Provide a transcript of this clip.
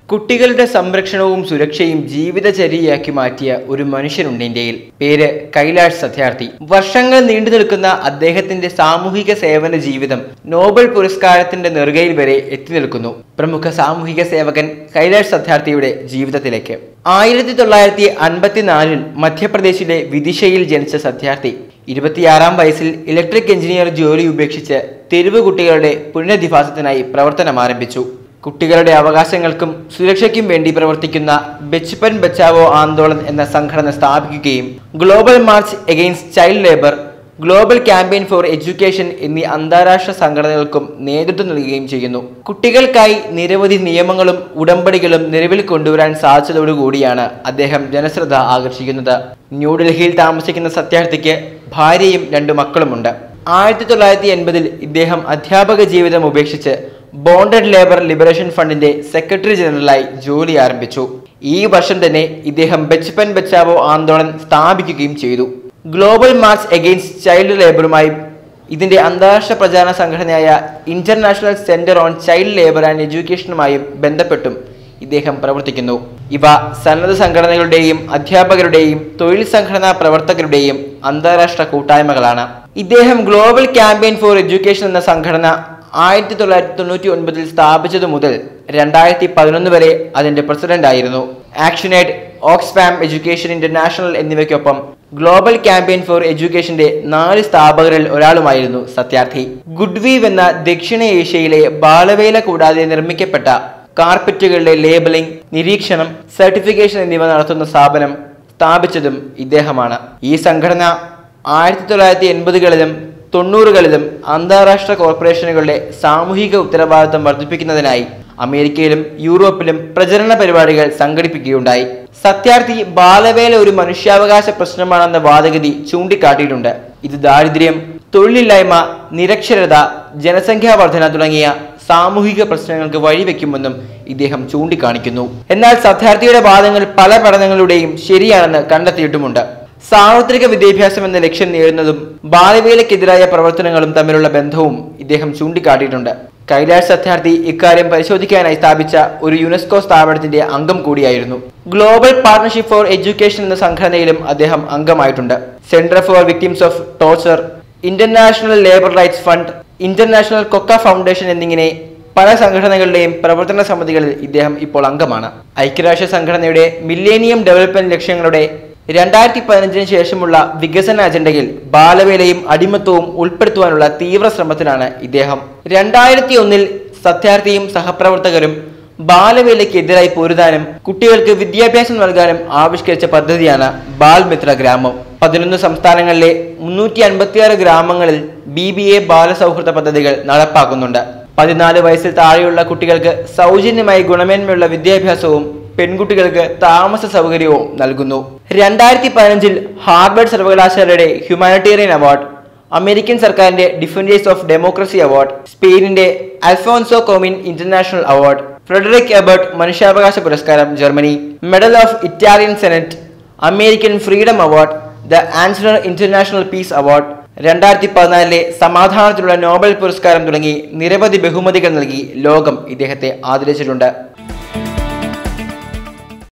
കുട്ടികളുടെ സംരക്ഷണവും സുരക്ഷയും ജീവിതചര്യയാക്കി മാറ്റിയ ഒരു മനുഷ്യനുണ്ട് ഇന്ത്യയിൽ പേര് കൈലാഷ് സത്യാർത്ഥി വർഷങ്ങൾ നീണ്ടു നിൽക്കുന്ന അദ്ദേഹത്തിന്റെ സാമൂഹിക സേവന ജീവിതം നോബൽ പുരസ്കാരത്തിന്റെ നെറുകയിൽ വരെ എത്തി നിൽക്കുന്നു പ്രമുഖ സാമൂഹിക സേവകൻ കൈലാഷ് സത്യാർത്ഥിയുടെ ജീവിതത്തിലേക്ക് ആയിരത്തി തൊള്ളായിരത്തി അൻപത്തിനാലിൽ മധ്യപ്രദേശിലെ വിദിശയിൽ ജനിച്ച സത്യാർത്ഥി ഇരുപത്തിയാറാം വയസ്സിൽ ഇലക്ട്രിക് എഞ്ചിനീയർ ജോലി ഉപേക്ഷിച്ച് തെരുവ് കുട്ടികളുടെ പുനരധിവാസത്തിനായി പ്രവർത്തനം ആരംഭിച്ചു കുട്ടികളുടെ അവകാശങ്ങൾക്കും സുരക്ഷയ്ക്കും വേണ്ടി പ്രവർത്തിക്കുന്ന ബച്പൻ ബച്ചാവോ ആന്തോളൻ എന്ന സംഘടന സ്ഥാപിക്കുകയും global march against child labour global campaign for education എന്നീ അന്താരാഷ്ട്ര സംഘടനകൾക്കും നേതൃത്വം നൽകുകയും ചെയ്യുന്നു കുട്ടികൾക്കായി നിരവധി നിയമങ്ങളും ഉടമ്പടികളും നിലവിൽ കൊണ്ടുവരാൻ സാധിച്ചതോടുകൂടിയാണ് അദ്ദേഹം ജനശ്രദ്ധ ആകർഷിക്കുന്നത് ന്യൂഡൽഹിയിൽ താമസിക്കുന്ന സത്യാർത്ഥിക്ക് ഭാര്യയും രണ്ടു മക്കളുമുണ്ട് ആയിരത്തി തൊള്ളായിരത്തി എൺപതിൽ ഇദ്ദേഹം അധ്യാപക ജീവിതം ഉപേക്ഷിച്ച് ബോണ്ടഡ് ലേബർ ലിബറേഷൻ ഫണ്ടിന്റെ സെക്രട്ടറി ജനറലായി ജോലി ആരംഭിച്ചു ഈ വർഷം തന്നെ ഇദ്ദേഹം ബച്പൻ ബച്ചാവോ ആന്തോളൻ സ്ഥാപിക്കുകയും ചെയ്തു ഗ്ലോബൽ മാർച്ച് എഗെയിൻസ്റ്റ് ചൈൽഡ് ലേബറുമായി ഇതിന്റെ അന്താരാഷ്ട്ര പ്രചാരണ സംഘടനയായ international centre on child labour and എഡ്യൂക്കേഷനുമായും ബന്ധപ്പെട്ടും ഇദ്ദേഹം പ്രവർത്തിക്കുന്നു ഇവ സന്നദ്ധ സംഘടനകളുടെയും അധ്യാപകരുടെയും തൊഴിൽ സംഘടനാ പ്രവർത്തകരുടെയും അന്താരാഷ്ട്ര കൂട്ടായ്മകളാണ് ഇദ്ദേഹം ഗ്ലോബൽ ക്യാമ്പയിൻ ഫോർ എഡ്യൂക്കേഷൻ എന്ന സംഘടന ആയിരത്തി തൊള്ളായിരത്തി തൊണ്ണൂറ്റി ഒൻപതിൽ സ്ഥാപിച്ചതു മുതൽ രണ്ടായിരത്തി പതിനൊന്ന് വരെ അതിന്റെ പ്രസിഡന്റ് ആയിരുന്നു ആക്ഷനേഡ് ഓക്സ്ഫാം എഡ്യൂക്കേഷൻ ഇന്റർനാഷണൽ എന്നിവയ്ക്കൊപ്പം ഗ്ലോബൽ ക്യാമ്പയിൻ ഫോർ എഡ്യൂക്കേഷന്റെ നാല് സ്ഥാപകരിൽ ഒരാളുമായിരുന്നു സത്യാർത്ഥി ഗുഡ്വീവ് എന്ന ദക്ഷിണ ഏഷ്യയിലെ ബാലവേല കൂടാതെ നിർമ്മിക്കപ്പെട്ട കാർപ്പറ്റുകളുടെ ലേബലിംഗ് നിരീക്ഷണം സർട്ടിഫിക്കേഷൻ എന്നിവ നടത്തുന്ന സ്ഥാപനം സ്ഥാപിച്ചതും ഇദ്ദേഹമാണ് ഈ സംഘടന ആയിരത്തി തൊള്ളായിരത്തി എൺപതുകളിലും തൊണ്ണൂറുകളിലും അന്താരാഷ്ട്ര കോർപ്പറേഷനുകളുടെ സാമൂഹിക ഉത്തരവാദിത്തം വർദ്ധിപ്പിക്കുന്നതിനായി അമേരിക്കയിലും യൂറോപ്പിലും പ്രചരണ പരിപാടികൾ സംഘടിപ്പിക്കുകയുണ്ടായി സത്യാർത്ഥി ബാലവേല ഒരു മനുഷ്യാവകാശ പ്രശ്നമാണെന്ന വാദഗതി ചൂണ്ടിക്കാട്ടിയിട്ടുണ്ട് ഇത് ദാരിദ്ര്യം തൊഴിലില്ലായ്മ നിരക്ഷരത ജനസംഖ്യാ വർധന തുടങ്ങിയ സാമൂഹിക പ്രശ്നങ്ങൾക്ക് വഴിവെക്കുമെന്നും ഇദ്ദേഹം ചൂണ്ടിക്കാണിക്കുന്നു എന്നാൽ സത്യാർത്ഥിയുടെ വാദങ്ങൾ പല പഠനങ്ങളുടെയും ശരിയാണെന്ന് കണ്ടെത്തിയിട്ടുമുണ്ട് സാർവത്രിക വിദ്യാഭ്യാസം എന്ന ലക്ഷ്യം നേടുന്നതും ബാലവേലയ്ക്കെതിരായ പ്രവർത്തനങ്ങളും തമ്മിലുള്ള ബന്ധവും ഇദ്ദേഹം ചൂണ്ടിക്കാട്ടിയിട്ടുണ്ട് കൈലാഷ് സത്യാർത്ഥി ഇക്കാര്യം പരിശോധിക്കാനായി സ്ഥാപിച്ച ഒരു യുനെസ്കോ സ്ഥാപനത്തിന്റെ അംഗം കൂടിയായിരുന്നു ഗ്ലോബൽ പാർട്ണർഷിപ്പ് ഫോർ എഡ്യൂക്കേഷൻ എന്ന സംഘടനയിലും അദ്ദേഹം അംഗമായിട്ടുണ്ട് centre for victims of torture international labour rights fund international cocoa foundation എന്നിങ്ങനെ പല സംഘടനകളുടെയും പ്രവർത്തന സമിതികളിൽ ഇദ്ദേഹം ഇപ്പോൾ അംഗമാണ് ഐക്യരാഷ്ട്ര സംഘടനയുടെ മില്ലേനിയം ഡെവലപ്മെന്റ് ലക്ഷ്യങ്ങളുടെ രണ്ടായിരത്തി പതിനഞ്ചിന് ശേഷമുള്ള വികസന അജണ്ടയിൽ ബാലവേലയും അടിമത്വവും ഉൾപ്പെടുത്തുവാനുള്ള തീവ്ര ശ്രമത്തിലാണ് ഇദ്ദേഹം രണ്ടായിരത്തി ഒന്നിൽ സത്യാർത്ഥിയും സഹപ്രവർത്തകരും ബാലവേലയ്ക്കെതിരായി പൊരുതാനും കുട്ടികൾക്ക് വിദ്യാഭ്യാസം നൽകാനും ആവിഷ്കരിച്ച പദ്ധതിയാണ് ബാൽ മിത്ര ഗ്രാമം പതിനൊന്ന് സംസ്ഥാനങ്ങളിലെ മുന്നൂറ്റി അൻപത്തിയാറ് ഗ്രാമങ്ങളിൽ ബി ബി എ ബാലസൗഹൃദ പദ്ധതികൾ നടപ്പാക്കുന്നുണ്ട് പതിനാല് വയസ്സിൽ താഴെയുള്ള കുട്ടികൾക്ക് സൗജന്യമായി ഗുണമേന്മയുള്ള വിദ്യാഭ്യാസവും പെൺകുട്ടികൾക്ക് താമസ സൗകര്യവും നൽകുന്നു രണ്ടായിരത്തി പതിനഞ്ചിൽ ഹാർവർഡ് സർവകലാശാലയുടെ ഹ്യൂമാനിറ്റേറിയൻ അവാർഡ് അമേരിക്കൻ സർക്കാരിന്റെ ഡിഫൻഡേഴ്സ് ഓഫ് ഡെമോക്രസി അവാർഡ് സ്പെയിനിന്റെ Alfonso Comin international award Friedrich Ebert മനുഷ്യാവകാശ പുരസ്കാരം Germany medal of Italian senate American freedom award the ആൻസലർ ഇന്റർനാഷണൽ പീസ് അവാർഡ് രണ്ടായിരത്തി പതിനാലിലെ സമാധാനത്തിലുള്ള നോബൽ പുരസ്കാരം തുടങ്ങി നിരവധി ബഹുമതികൾ നൽകി ലോകം ഇദ്ദേഹത്തെ ആദരിച്ചിട്ടുണ്ട്